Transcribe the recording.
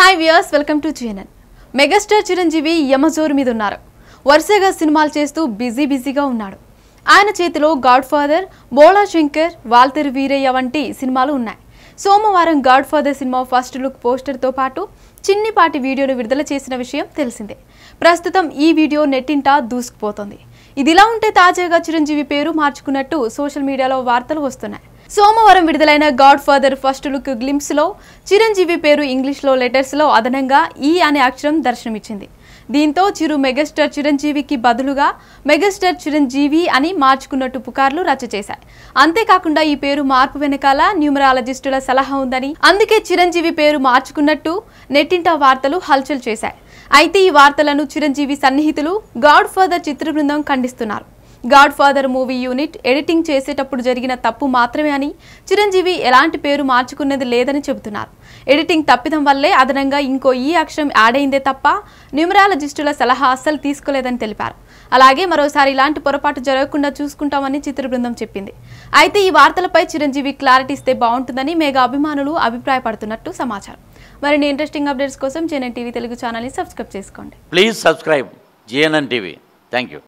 hi viewers welcome to GNN megastar Chiranjeevi యమజోరు మీద ఉన్నారు వరుసగా సినిమాలు చేస్తూ బిజీ బిజీగా ఉన్నాడు ఆయన చేతిలో గాడ్ ఫాదర్ బోళా శంకర్ వాల్తెరు వీరయ్య వంటి సినిమాలు ఉన్నాయి సోమవారం గాడ్ ఫాదర్ సినిమా ఫస్ట్ లుక్ పోస్టర్తో పాటు చిన్నిపాటి వీడియోను విడుదల చేసిన విషయం తెలిసిందే ప్రస్తుతం ఈ వీడియో నెట్టింటా దూసుకుపోతోంది ఇదిలా ఉంటే తాజాగా చిరంజీవి పేరు మార్చుకున్నట్టు సోషల్ మీడియాలో వార్తలు వస్తున్నాయి సోమవారం విడుదలైన Godfather first look glimpse లో చిరంజీవి పేరు ఇంగ్లీష్ లో లెటర్స్ లో అదనంగా ఈ అనే అక్షరం దర్శనమిచ్చింది దీంతో చిరు మెగాస్టార్ చిరంజీవికి బదులుగా మెగాస్టార్ చిరంజీవి అని మార్చుకున్నట్టు పుకార్లు రచ్చ చేశాయి అంతేకాకుండా ఈ పేరు మార్పు వెనకాల న్యూమరాలజిస్టుల సలహా ఉందని అందుకే చిరంజీవి పేరు మార్చుకున్నట్టు నెట్టింట వార్తలు హల్చల్ చేశాయి అయితే ఈ వార్తలను చిరంజీవి సన్నిహితులు గాడ్ ఫాదర్ చిత్ర బృందం ఖండిస్తున్నారు Godfather movie unit editing చేసేటప్పుడు జరిగిన తప్పు మాత్రమే అని చిరంజీవి ఎలాంటి పేరు మార్చుకున్నది లేదని చెబుతున్నారు ఎడిటింగ్ తప్పిదం వల్లే అదనంగా ఇంకో ఈ అక్షరం యాడ్ అయిందే తప్ప న్యూమరాలజిస్టుల సలహా అస్సలు తీసుకోలేదని తెలిపారు అలాగే మరోసారి ఇలాంటి పొరపాటు జరగకుండా చూసుకుంటామని చిత్ర బృందం చెప్పింది అయితే ఈ వార్తలపై చిరంజీవి క్లారిటీ ఇస్తే బాగుంటుందని మేఘా అభిమానులు అభిప్రాయపడుతున్నట్టు సమాచారం మరిన్ని ఇంట్రెస్టింగ్ అప్డేట్స్ కోసం జేఎన్ టీవీ తెలుగు ఛానల్ని సబ్స్క్రైబ్ చేసుకోండి please subscribe GNN TV thank you